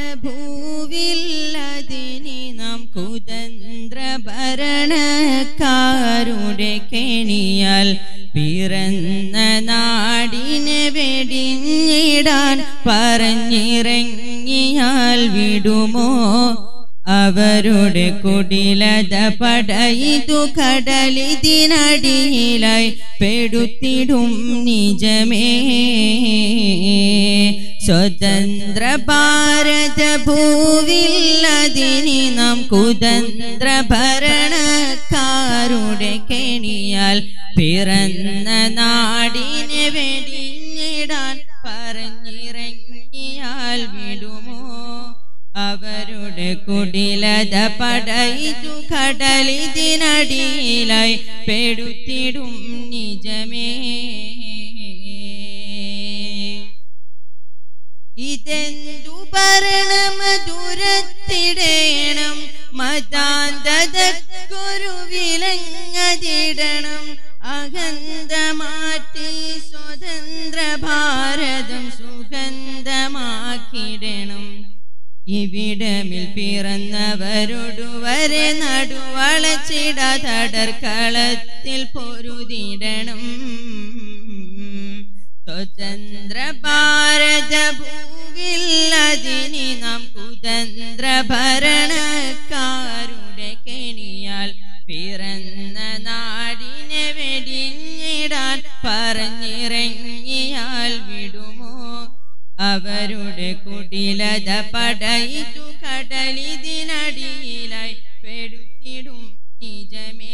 ഭാരതഭൂവില്ലതിനി നാം കുതന്ത്ര ഭരണക്കാരുടെ കെണിയാൽ പിറന്ന നാടിനെ വെടിഞ്ഞിടാൻ പറഞ്ഞിറങ്ങിയാൽ വിടുമോ അവരുടെ കുടിലത പടയിതു കടലിതിനടിയിലായി പെടുത്തിടും നിജമേ സ്വതന്ത്ര ഭാരത ഭൂവില്ലതിനി നാം കുതന്ത്ര ഭരണക്കാരുടെ കെണിയാൽ പിറന്ന നാടിനെ വെടിഞ്ഞിടാൻ പറഞ്ഞിറങ്ങിയാൽ വിടുമോ അവരുടെ കുടിലത പടയിതു കടലിതിനടിയിലായി പെടുത്തിടും നിജമേ ഇതെന്തു ഭരണമധുരത്തിടേണം മതാന്തതക്കൊരു വിലങ്ങതിടണം അഹന്ത മാറ്റി സ്വതന്ത്ര ഭാരതം സുഗന്ധമാക്കിടണം ഇവിടമിൽ പിറന്നവരൊടുവരെ നടുവളച്ചിടതടർക്കളത്തിൽ പൊരുതിടണം സ്വതന്ത്ര ഭാരത ഭൂവില്ലതിനി നാം കുതന്ത്ര ഭരണക്കാരുടെ കെണിയാൽ പിറന്ന നാടിനെ വെടിഞ്ഞിടാൻ പറഞ്ഞിറങ്ങിയാൽ വിടുമോ അവരുടെ കുടിലത പടയിച്ചു കടലിതിനടിയിലായി പെടുത്തിടും നിജമേ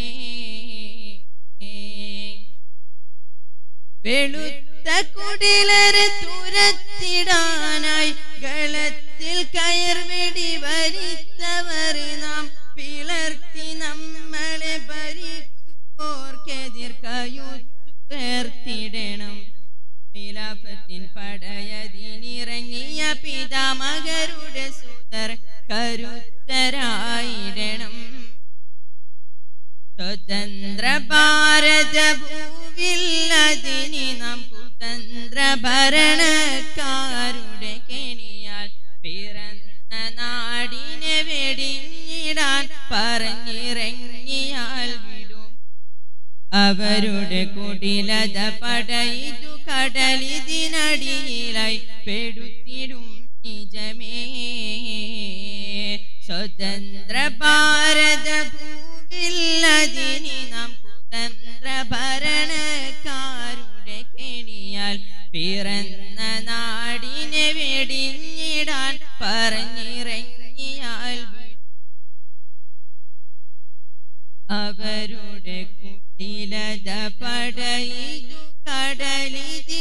വെളുത്ത കുടിലരെ തുരത്തിടാനായി ഗളത്തിൽ കയർവെടി വരിത്തവർ നാം പിളർത്തി നമ്മളെ ഭരിക്കോർക്കെതിർ കയുത്തുയർത്തിടണം ഖിലാഫത്തിൻ പടയതിനിറങ്ങിയ പിതാമകരുടെ സുതർ കരുത്തരായിടണം സ്വതന്ത്ര ഭാരത ഭൂവില്ലതിനി നാം കുതന്ത്ര ഭരണക്കാരുടെ കെണിയാൽ പിറന്ന നാടിനെ വെടിഞ്ഞിടാൻ പറഞ്ഞിറങ്ങിയാൽ വിടും അവരുടെ കുടിലത പടയിതു കടലിതിനടിയിലായി പെടുത്തിടും നിജമേ സ്വതന്ത്ര ഭാരത ഭൂവില്ലതിനി നാം കുതന്ത്ര ഭരണക്കാരുടെ കെണിയാൽ പിറന്ന നാടിനെ വെടിഞ്ഞിടാൻ പറഞ്ഞിറങ്ങിയാൽ വിടും. അവരുടെ കുട്ടിലത പടയിതു കടലിതി